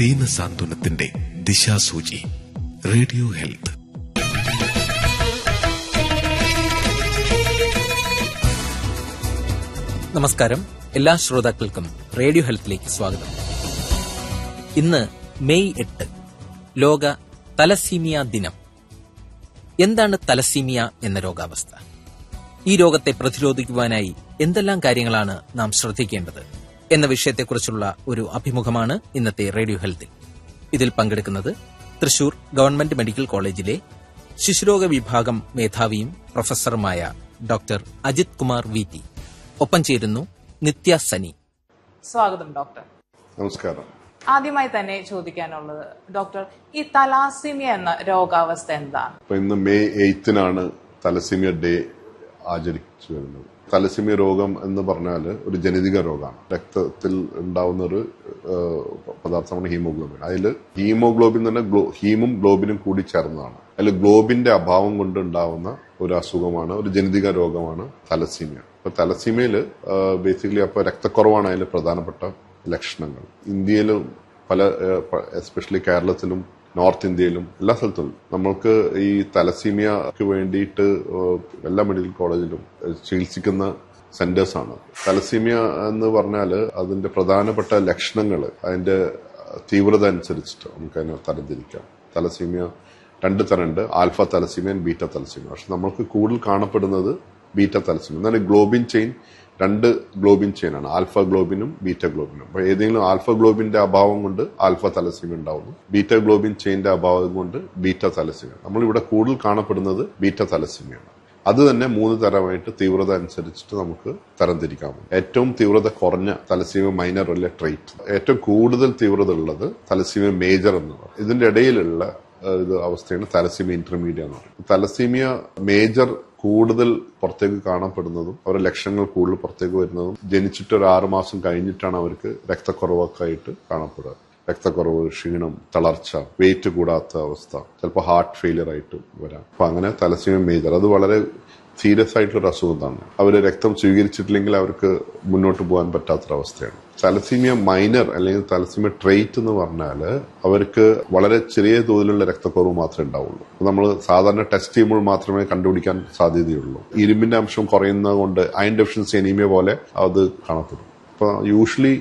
ദീനസാന്ത്വനത്തിന്റെ ദിശാസൂചി radio health നമസ്കാരം എല്ലാ ശ്രോതാക്കൾക്കും റേഡിയോ ഹെൽത്തിലേക്ക് സ്വാഗതം ഇന്ന് മെയ് എട്ട് ലോക തലസീമിയ ദിനം എന്താണ് തലസീമിയ എന്ന രോഗാവസ്ഥ ഈ രോഗത്തെ പ്രതിരോധിക്കുവാനായി എന്തെല്ലാം കാര്യങ്ങളാണ് നാം ശ്രദ്ധിക്കേണ്ടത് എന്ന വിഷയത്തെക്കുറിച്ചുള്ള ഒരു അഭിമുഖമാണ് ഇന്നത്തെ റേഡിയോ ഹെൽത്തിൽ ഇതിൽ പങ്കെടുക്കുന്നത് തൃശൂർ ഗവൺമെന്റ് മെഡിക്കൽ കോളേജിലെ ശിശുരോഗ വിഭാഗം മേധാവിയും പ്രൊഫസറുമായ doctor Ajith Kumar V T ഒപ്പം ചേരുന്നു നിത്യ സനി സ്വാഗതം ഡോക്ടർ നമസ്കാരം ആദ്യമായി തന്നെ ചോദിക്കാനുള്ളത് ഡോക്ടർ ഈ തലാസിമിയ എന്ന രോഗാവസ്ഥ എന്താണ് അപ്പൊ ഇന്ന് മെയ് എയ്ത്തിനാണ് തലസീമിയ ഡേ ആചരിച്ചു വരുന്നത് തലസീമിയ രോഗം എന്ന് പറഞ്ഞാൽ ഒരു ജനിതക രോഗമാണ് രക്തത്തിൽ ഉണ്ടാവുന്ന ഒരു ഏഹ്, പദാർത്ഥമാണ് ഹീമോഗ്ലോബിൻ അതിൽ ഹീമോഗ്ലോബിൻ തന്നെ ഗ്ലോ ഹീമും ഗ്ലോബിനും കൂടി ചേർന്നതാണ് അതിൽ ഗ്ലോബിന്റെ അഭാവം കൊണ്ട് ഉണ്ടാവുന്ന ഒരു അസുഖമാണ് ഒരു ജനിതക രോഗമാണ് തലസീമിയ അപ്പൊ തലസീമിയയിൽ ബേസിക്കലി അപ്പൊ രക്തക്കുറവാണ് അതിൽ പ്രധാനപ്പെട്ട ലക്ഷണങ്ങൾ ഇന്ത്യയിലും പല എസ്പെഷ്യലി കേരളത്തിലും നോർത്ത് ഇന്ത്യയിലും എല്ലാ സ്ഥലത്തും നമ്മൾക്ക് ഈ തലസീമിയക്ക് വേണ്ടിയിട്ട് ഏഹ്, എല്ലാ മെഡിക്കൽ കോളേജിലും ഏഹ്, ചികിത്സിക്കുന്ന സെന്റേഴ്സ് ആണ് തലസീമിയ എന്ന് പറഞ്ഞാൽ അതിന്റെ പ്രധാനപ്പെട്ട ലക്ഷണങ്ങൾ അതിന്റെ തീവ്രത അനുസരിച്ചിട്ട് നമുക്ക് അതിനെ തരംതിരിക്കാം തലസീമിയ രണ്ട് തരമുണ്ട് ആൽഫ തലസീമിയ ബീറ്റ തലസീമിയ പക്ഷെ നമ്മൾക്ക് കൂടുതൽ കാണപ്പെടുന്നത് ബീറ്റ തലസീമിയ എന്നാൽ ഗ്ലോബിൻ ചെയിൻ രണ്ട് ഗ്ലോബിൻ ചെയിൻ ആണ് ആൽഫ ഗ്ലോബിനും ബീറ്റ ഗ്ലോബിനും അപ്പൊ ഏതെങ്കിലും ആൽഫ ഗ്ലോബിന്റെ അഭാവം കൊണ്ട് ആൽഫ തലസീമിയ ഉണ്ടാവുന്നു ബീറ്റ ഗ്ലോബിൻ ചെയിന്റെ അഭാവം കൊണ്ട് ബീറ്റ തലസീമിയ നമ്മൾ ഇവിടെ കൂടുതൽ കാണപ്പെടുന്നത് ബീറ്റ തലസീമിയാണ് അത് തന്നെ മൂന്ന് തരമായിട്ട് തീവ്രത അനുസരിച്ചിട്ട് നമുക്ക് തരംതിരിക്കാം ഏറ്റവും തീവ്രത കുറഞ്ഞ തലസീമ മൈനർ അല്ലെ ട്രേറ്റ് ഏറ്റവും കൂടുതൽ തീവ്രത ഉള്ളത് തലസീമ മേജർ എന്ന് പറയും ഇതിന്റെ ഇടയിലുള്ള ഏഹ്, ഇത് അവസ്ഥയാണ് തലസീമിയ ഇന്റർമീഡിയ എന്ന് പറയുന്നത് തലസീമിയ മേജർ കൂടുതൽ പുറത്തേക്ക് കാണപ്പെടുന്നതും അവരുടെ ലക്ഷണങ്ങൾ കൂടുതൽ പുറത്തേക്ക് വരുന്നതും ജനിച്ചിട്ട് ഒരു ആറു മാസം കഴിഞ്ഞിട്ടാണ് അവർക്ക് രക്തക്കുറവൊക്കെ ആയിട്ട് കാണപ്പെടുക രക്തക്കുറവ് ക്ഷീണം തളർച്ച വെയിറ്റ് കൂടാത്ത അവസ്ഥ ചിലപ്പോൾ ഹാർട്ട് ഫെയിലിയർ ആയിട്ട് വരാം അപ്പൊ അങ്ങനെ തലസീമ മേജർ അത് വളരെ സീരിയസ് ആയിട്ടുള്ള അസുഖം തന്നെ അവർ രക്തം സ്വീകരിച്ചിട്ടില്ലെങ്കിൽ അവർക്ക് മുന്നോട്ട് പോകാൻ പറ്റാത്തൊരവസ്ഥയാണ് തലസീമിയ മൈനർ അല്ലെങ്കിൽ തലസീമിയ ട്രേറ്റ് എന്ന് പറഞ്ഞാൽ അവർക്ക് വളരെ ചെറിയ തോതിലുള്ള രക്തക്കുറവ് മാത്രമേ ഉണ്ടാവുള്ളൂ നമ്മൾ സാധാരണ ടെസ്റ്റ് ചെയ്യുമ്പോൾ മാത്രമേ കണ്ടുപിടിക്കാൻ സാധ്യതയുള്ളൂ ഇരുമ്പിന്റെ അംശം കുറയുന്നത് കൊണ്ട് അയൺ ഡെഫിഷ്യൻസി അനീമിയ പോലെ അത് കാണപ്പെടും അപ്പൊ usually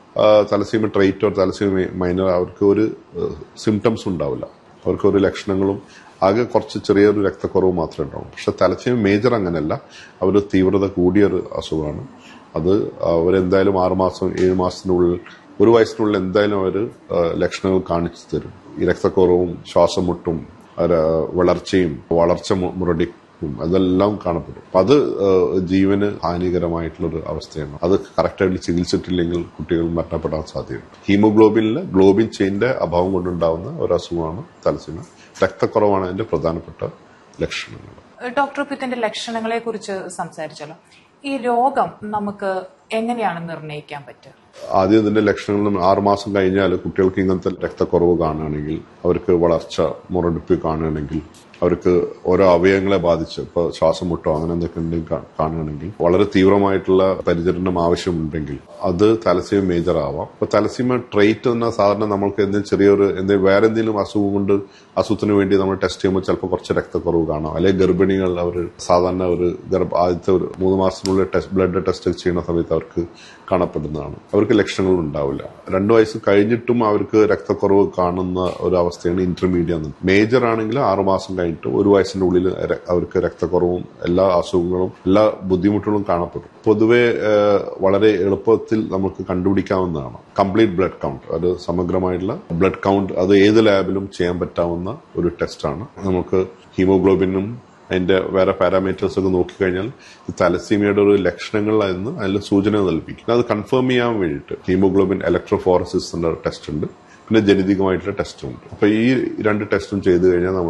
thalassaemia trait or thalassaemia minor അവർക്ക് ഒരു സിംറ്റംസ് ഉണ്ടാവില്ല അവർക്ക് ഒരു ലക്ഷണങ്ങളും ആകെ കുറച്ച് ചെറിയൊരു രക്തക്കുറവ് മാത്രമേ ഉണ്ടാവും പക്ഷെ തലസീമ മേജർ അങ്ങനെയല്ല അവർ തീവ്രത കൂടിയൊരു അസുഖമാണ് അത് അവരെന്തായാലും ആറുമാസം ഏഴ് മാസത്തിനുള്ളിൽ ഒരു വയസ്സിനുള്ളിൽ എന്തായാലും അവർ ലക്ഷണങ്ങൾ കാണിച്ചു തരും ഈ രക്തക്കുറവും ശ്വാസം മുട്ടും അവരെ വളർച്ചയും വളർച്ച മു- മുരടിക്കും അതെല്ലാം കാണപ്പെടും അപ്പൊ അത് ഏഹ്, ജീവന് ഹാനികരമായിട്ടുള്ളൊരു അവസ്ഥയാണ് അത് കറക്റ്റായിട്ട് ചികിത്സിച്ചിട്ടില്ലെങ്കിൽ കുട്ടികൾ മരണപ്പെടാൻ സാധ്യതയുണ്ട് ഹീമോഗ്ലോബിനിൽ ഗ്ലോബിൻ ചെയിന്റെ അഭാവം കൊണ്ടുണ്ടാവുന്ന ഒരു അസുഖമാണ് തലസീമ രക്തക്കുറവാണ് അതിന്റെ പ്രധാനപ്പെട്ട ലക്ഷണങ്ങൾ ഡോക്ടർ ഇപ്പൊ ഇതിന്റെ ലക്ഷണങ്ങളെ കുറിച്ച് സംസാരിച്ചല്ലോ ഈ രോഗം നമുക്ക് എങ്ങനെയാണ് നിർണ്ണയിക്കാൻ പറ്റുക ആദ്യം ഇതിന്റെ ലക്ഷണങ്ങൾ ആറുമാസം കഴിഞ്ഞാൽ കുട്ടികൾക്ക് ഇങ്ങനത്തെ രക്തക്കുറവ് കാണുകയാണെങ്കിൽ അവർക്ക് വളർച്ച മുരടിപ്പ് കാണുകയാണെങ്കിൽ അവർക്ക് ഓരോ അവയവങ്ങളെ ബാധിച്ച് ഇപ്പോൾ ശ്വാസം മുട്ടോ അങ്ങനെ എന്തൊക്കെ ഉണ്ടെങ്കിൽ കാ- കാണുകയാണെങ്കിൽ വളരെ തീവ്രമായിട്ടുള്ള പരിചരണം ആവശ്യമുണ്ടെങ്കിൽ അത് തലസീമ മേജർ ആവാം ഇപ്പൊ തലസീമ ട്രേറ്റ് എന്ന സാധാരണ നമ്മൾക്ക് എന്തെങ്കിലും ചെറിയൊരു എന്തെങ്കിലും വേറെ എന്തെങ്കിലും അസുഖം കൊണ്ട് അസുഖത്തിന് വേണ്ടി നമ്മൾ ടെസ്റ്റ് ചെയ്യുമ്പോൾ ചിലപ്പോൾ കുറച്ച് രക്തക്കുറവ് കാണാം അല്ലെങ്കിൽ ഗർഭിണികൾ അവർ സാധാരണ ഒരു ഗർഭ ആദ്യത്തെ ഒരു മൂന്ന് മാസത്തിനുള്ളിൽ ടെസ്റ്റ് ബ്ലഡ് ടെസ്റ്റ് ചെയ്യുന്ന സമയത്ത് അവർക്ക് കാണപ്പെടുന്നതാണ് അവർക്ക് ലക്ഷണങ്ങൾ ഉണ്ടാവില്ല രണ്ടു വയസ്സ് കഴിഞ്ഞിട്ടും അവർക്ക് രക്തക്കുറവ് കാണുന്ന ഒരു അവസ്ഥയാണ് ഇന്റർമീഡിയ എന്ന് മേജർ ആണെങ്കിൽ ആറുമാസം കഴിഞ്ഞിട്ട് ഒരു വയസ്സിന്റെ ഉള്ളിൽ ര- അവർക്ക് രക്തക്കുറവും എല്ലാ അസുഖങ്ങളും എല്ലാ ബുദ്ധിമുട്ടുകളും കാണപ്പെടും പൊതുവെ ഏഹ്, വളരെ എളുപ്പത്തിൽ നമുക്ക് കണ്ടുപിടിക്കാവുന്നതാണ് കംപ്ലീറ്റ് ബ്ലഡ് കൗണ്ട് അത് സമഗ്രമായിട്ടുള്ള ബ്ലഡ് കൗണ്ട് അത് ഏത് ലാബിലും ചെയ്യാൻ പറ്റാവുന്ന ഒരു ടെസ്റ്റാണ് നമുക്ക് ഹീമോഗ്ലോബിനും അതിന്റെ വേറെ പാരാമീറ്റേഴ്സ് ഒക്കെ നോക്കിക്കഴിഞ്ഞാൽ ഇത് തലസീമിയയുടെ ഒരു ലക്ഷണങ്ങളായിരുന്നു അതിൽ സൂചന നൽകിക്കും അത് കൺഫേം ചെയ്യാൻ വേണ്ടിയിട്ട് ഹീമോഗ്ലോബിൻ ഇലക്ട്രോഫോറസിസ് എന്ന ടെസ്റ്റ് ഉണ്ട് പിന്നെ ജനിതകമായിട്ടുള്ള ടെസ്റ്റും ഉണ്ട് അപ്പൊ ഈ രണ്ട് ടെസ്റ്റും ചെയ്തു കഴിഞ്ഞാൽ